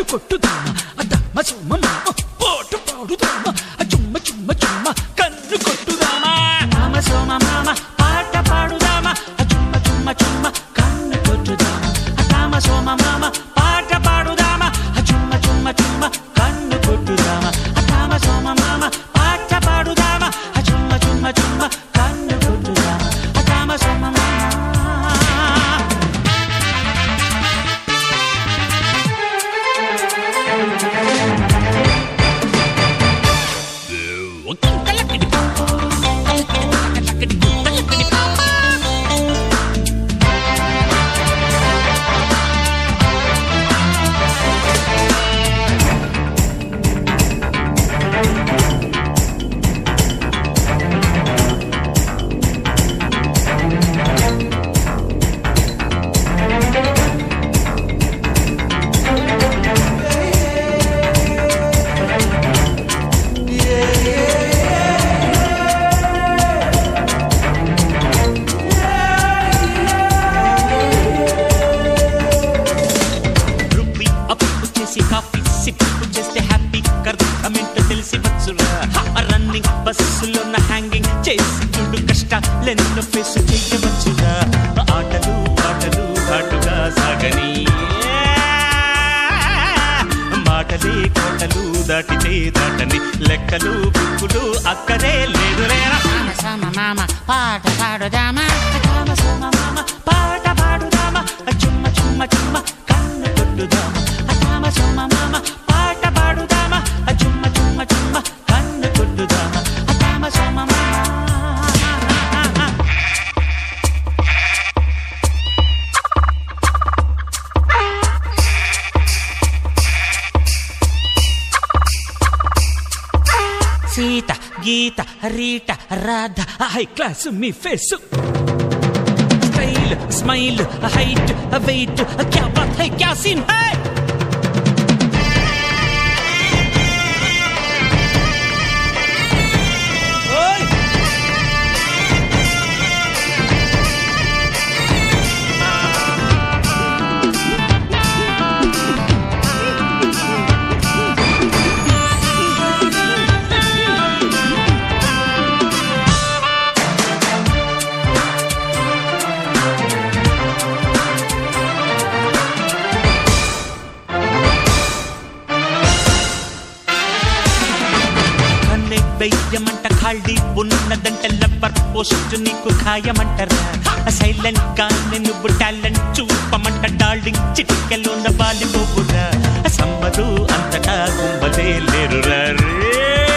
కొట్టుదామా అద్దమ్మ సుమ్మ మామ పోటు పాడుదామా చుమ్మ చుమ్మ చుమ్మ కన్ను కొట్టుదామా మామ సోమ మామ పాట పాడుదామా చుమ్మ చుమ్మ చుమ్మ కన్ను కొట్టుదామా రామ సోమ మామ పాట పాడుదామా చుమ్మ చుమ్మ చుమ్మ కన్ను కొట్టుదామా రామ సోమ మామ పాట పాడుదామా చుమ్మ చుమ్మ చుమ్మ కన్ను కొట్టుదామా రామ సోమ మామ రుబ్బి అప్పు చేసి కాఫీ సిప్పు చేస్తే హ్యాపీ కమెంట్ తెలిసి వచ్చురా రన్నింగ్ బస్సులో నా హ్యాంగింగ్ చేసి చూడు కష్టాలెన్నో ఫేస్ చేయవచ్చురా ఆటలు పాటలు ఘాటుగా సాగని మాటలే కోటలు దాటితే దాటని లెక్కలు బుక్కులు అక్కడే లేదులేరా మామ సోమ మామ పాట పాడుదామా రామ సోమ మామ పాట పాడుదామా చుమ్మ చుమ్మ చుమ్మ కన్ను కొట్టుదామా రామ సోమ మామ పాట పాడుదామా చుమ్మ చుమ్మ చుమ్మ కన్ను కొట్టుదామా రామ సోమ మామ సీత గీత రీట రాధ హై క్లాస్ మీ face style smile height weight క్యా బాత్ హై క్యా సీన్ హై ఓయ్ కన్నే వెయ్యమంట ఖాళీ ఉన్నదంట లబ్బర్ పోస్ట్ నీకు ఖాయమంటరా సైలెంట్ గా నువ్వు టాలెంట్ చూపమంట డార్లింగ్ చిటికెలోన వాలి పోపురా సమ్మరు అంతటా గుంబలే లేరురా రే.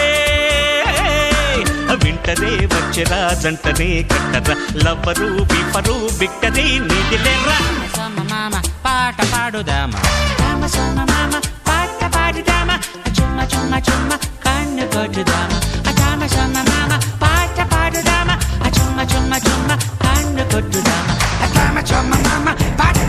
వింటరే వచ్చరా జంటనే కట్టరా లవ్వరు బిఫరు బిక్కరే నీదిలేరా సోమ మామ పాట పాడుదామా రామ సోమ మామ పాట పాడుదామా చుమ్మ చుమ్మ చుమ్మ కన్ను కొట్టుదామా రామ సోమ మామ పాట పాడుదామా చుమ్మ చుమ్మ చుమ్మ కన్ను కొట్టుదామా రామ సోమ మామ పాట